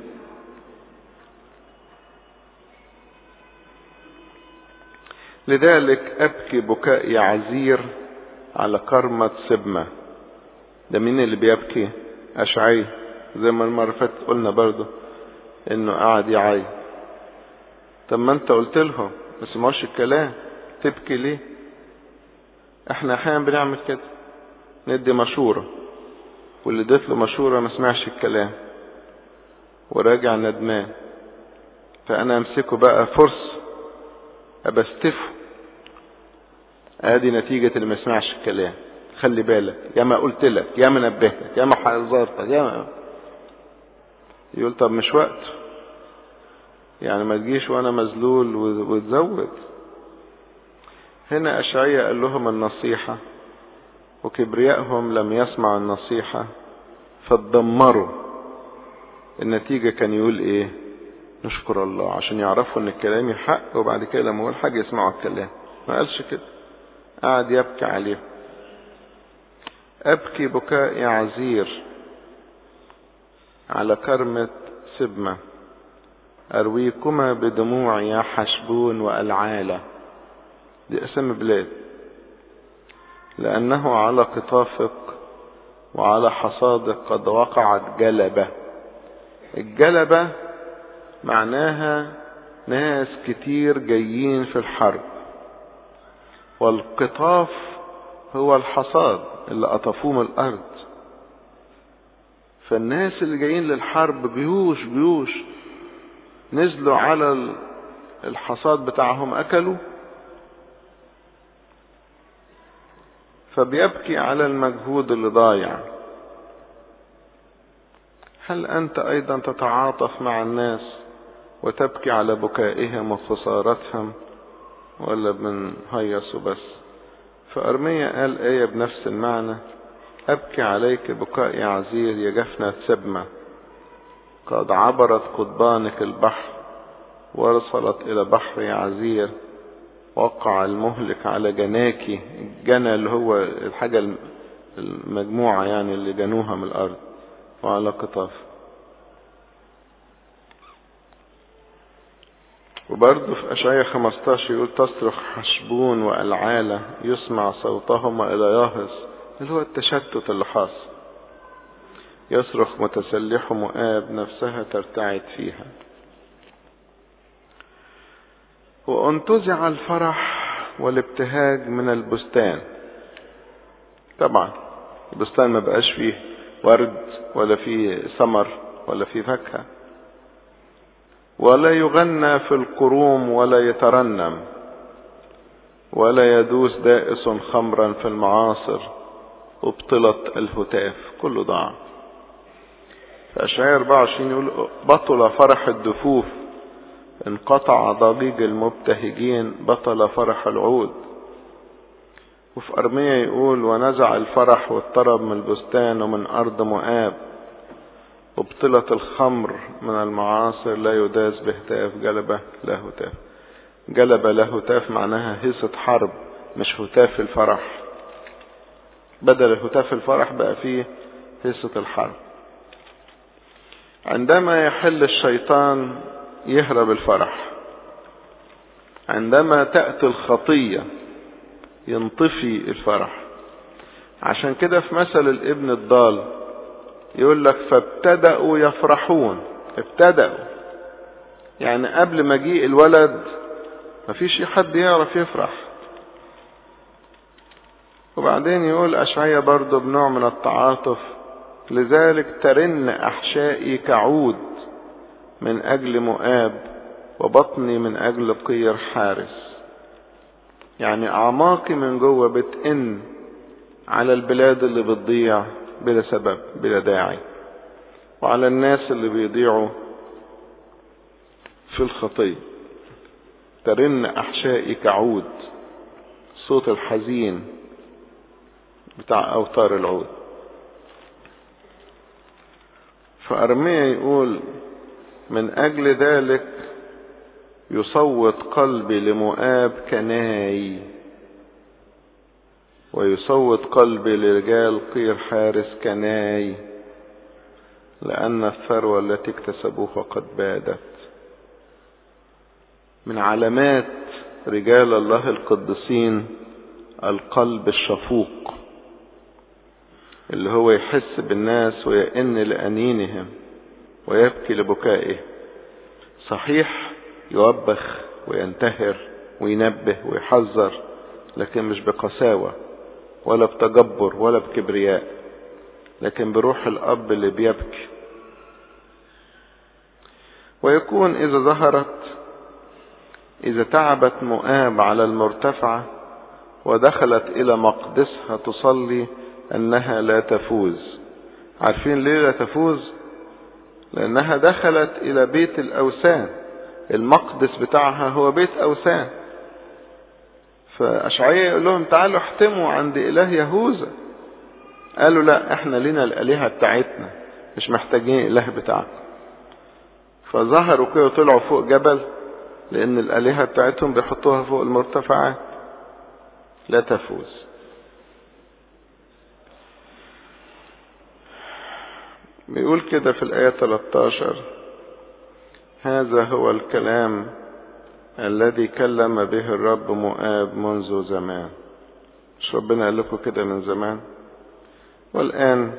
لذلك أبكي بكاء عزير على كرمة سبمة ده مين اللي بيبكي أشعي زي ما المرة فاتت قلنا برضه انه قاعد يعيط طب ما انت قلت لهم ما سمعوش الكلام تبكي ليه احنا احيانا بنعمل كده ندي مشورة واللي اديت له مشورة ما سمعش الكلام وراجع ندمان فانا امسكه بقى فرصة ابستفه ادي نتيجة اللي ما سمعش الكلام خلي بالك يا ما قلت لك يا ما نبهتك يا ما حذرتك يا ما يقول طب مش وقت يعني ما تجيش وانا مذلول وتزود هنا اشعياء قال لهم النصيحة وكبريائهم لم يسمعوا النصيحة فاتدمروا النتيجة كان يقول ايه نشكر الله عشان يعرفوا ان الكلام حق وبعد كده لما يقول حاجة يسمعوا الكلام ما قالش كده قعد يبكي عليهم ابكي بكاء عزير على كرمة سبمة أرويكما بدموع يا حشبون وألعالة دي أسم بلاد لأنه على قطافك وعلى حصادك قد وقعت جلبة الجلبة معناها ناس كتير جايين في الحرب والقطاف هو الحصاد اللي قطفوه من الأرض فالناس اللي جايين للحرب جيوش جيوش نزلوا على الحصاد بتاعهم أكلوا فبيبكي على المجهود اللي ضايع هل أنت أيضا تتعاطف مع الناس وتبكي على بكائهم وخسارتهم ولا بنهيص بس فأرمية قال آية بنفس المعنى أبكي عليك بكاء عزير يا جفنة سبمة قد عبرت قضبانك البحر وصلت إلى بحر عزير وقع المهلك على جناكي الجنى اللي هو الحاجة المجموعة يعني اللي جنوها من الأرض وعلى قطاف وبرضه في أشعية 15 يقول تصرخ حشبون وألعالة يسمع صوتهما إلى ياهص اللي هو التشتت اللي حاصل يصرخ متسلح مؤاب نفسها ترتعد فيها وانتزع الفرح والابتهاج من البستان طبعا البستان ما بقاش فيه ورد ولا فيه ثمر ولا فيه فاكهة ولا يغنى في القروم ولا يترنم ولا يدوس دائس خمرا في المعاصر ابطلت الهتاف كله ضاع في أشعياء 24 يقول بطل فرح الدفوف انقطع ضجيج المبتهجين بطل فرح العود وفي أرمية يقول ونزع الفرح والطرب من البستان ومن أرض مؤاب ابطلت الخمر من المعاصر لا يداس بهتاف جلبة لا هتاف جلبة لا هتاف معناها هيصة حرب مش هتاف الفرح بدل هتاف الفرح بقى فيه هيصة الحرب عندما يحل الشيطان يهرب الفرح عندما تأتي الخطية ينطفي الفرح عشان كده في مثل الابن الضال يقول لك فابتدأوا يفرحون ابتدأوا يعني قبل مجيء الولد مفيش حد يعرف يفرح وبعدين يقول أشعية برضه بنوع من التعاطف لذلك ترن أحشائي كعود من أجل مؤاب وبطني من أجل قير حارس يعني أعماقي من جوه بتئن على البلاد اللي بتضيع بلا سبب بلا داعي وعلى الناس اللي بيضيعوا في الخطية ترن أحشائي كعود صوت الحزين بتاع أوتار العود فأرميا يقول من أجل ذلك يصوت قلبي لمؤاب كناي ويصوت قلبي لرجال قير حارس كناي لأن الثروة التي اكتسبوها قد بادت من علامات رجال الله القدسين القلب الشفوق اللي هو يحس بالناس ويئن لأنينهم ويبكي لبكائه صحيح يوبخ وينتهر وينبه ويحذر لكن مش بقساوة ولا بتجبر ولا بكبرياء لكن بروح الأب اللي بيبكي ويكون إذا ظهرت إذا تعبت مؤاب على المرتفعة ودخلت إلى مقدسها تصلي أنها لا تفوز عارفين ليه لا تفوز لأنها دخلت إلى بيت الأوثان المقدس بتاعها هو بيت أوثان فأشعية يقول لهم تعالوا احتموا عند إله يهوذا قالوا لا احنا لنا الآلهة بتاعتنا مش محتاجين إله بتاعكم فظهروا كده وطلعوا فوق جبل لأن الآلهة بتاعتهم بيحطوها فوق المرتفعات لا تفوز بيقول كده في الآية 13 هذا هو الكلام الذي كلم به الرب مؤاب منذ زمان مش ربنا قال لكم كده من زمان والآن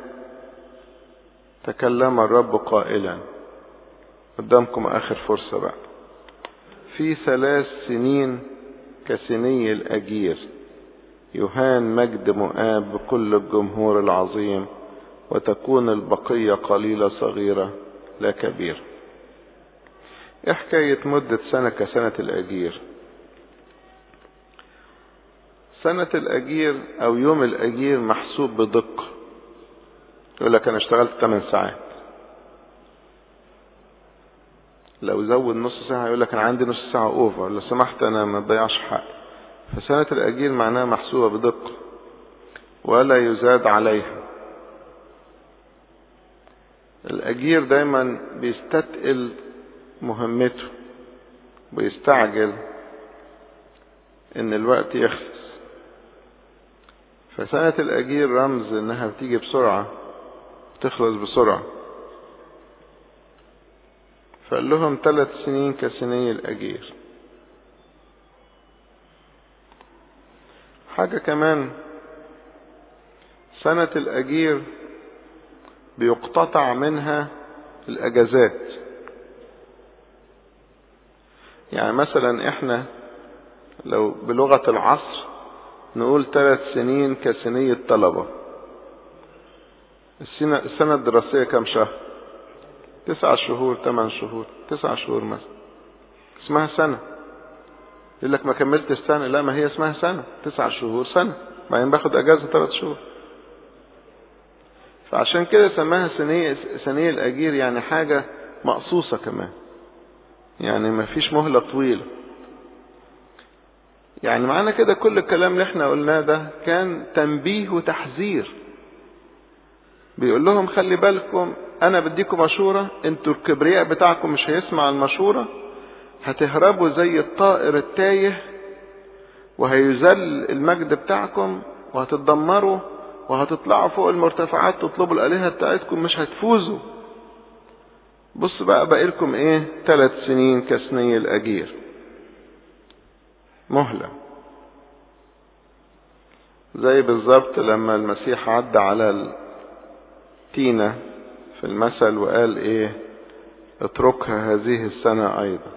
تكلم الرب قائلا قدامكم آخر فرصة بقى في ثلاث سنين كسني الأجير يهان مجد مؤاب بكل الجمهور العظيم وتكون البقية قليلة صغيرة لا كبيرة ايه حكاية مدة سنة كسنة الأجير سنة الأجير أو يوم الأجير محسوب بدقة يقول لك أنا اشتغلت 8 ساعات لو زود نص ساعة يقول لك أنا عندي نص ساعة أوفر لو سمحت أنا ما تضيعش حقي فسنة الأجير معناها محسوبة بدقة ولا يزاد عليها الأجير دايما بيستتقل مهمته ويستعجل ان الوقت يخلص فسنة الأجير رمز انها بتيجي بسرعة تخلص بسرعة فقال لهم ثلاث سنين كسني الأجير حاجة كمان سنة الأجير بيقتطع منها الأجازات يعني مثلا احنا لو بلغة العصر نقول ثلاث سنين كسنية طلبة السنة, السنة الدراسية كم شهر تسعة شهور ثمان شهور تسعة شهور مثلا اسمها سنة يقول لك ما كملت السنة لا ما هي اسمها سنة تسعة شهور سنة بعدين باخد اجازة ثلاث شهور فعشان كده سماها سنية سنية الأجير يعني حاجة مقصوصة كمان يعني ما فيش مهلة طويلة يعني معنى كده كل الكلام اللي احنا قلناه ده كان تنبيه وتحذير بيقول لهم خلي بالكم انا بديكم مشورة انتوا الكبرياء بتاعكم مش هيسمع المشورة هتهربوا زي الطائر التايه وهيذل المجد بتاعكم وهتتدمروا وهتطلعوا فوق المرتفعات تطلبوا الآلهة بتاعتكم مش هتفوزوا بص بقى باقي لكم ايه ثلاث سنين كسني الأجير مهلة زي بالظبط لما المسيح عدى على التينة في المثل وقال ايه اتركها هذه السنة ايضا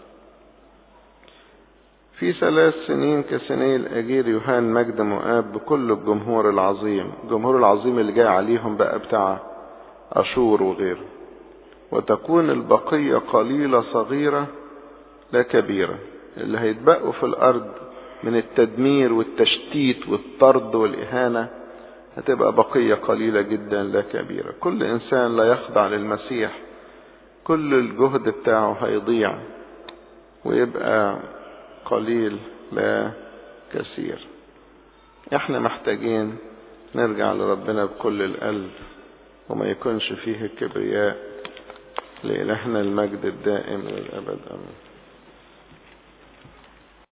في ثلاث سنين كسني الأجير يهان مجد مؤاب بكل الجمهور العظيم الجمهور العظيم اللي جاي عليهم بقى بتاع أشور وغيره وتكون البقية قليلة صغيرة لا كبيرة اللي هيتبقوا في الأرض من التدمير والتشتيت والطرد والإهانة هتبقى بقية قليلة جدا لا كبيرة كل إنسان لا يخضع للمسيح كل الجهد بتاعه هيضيع ويبقى قليل لا كثير احنا محتاجين نرجع لربنا بكل القلب وما يكونش فيه الكبرياء لإلهنا المجد الدائم للأبد أمين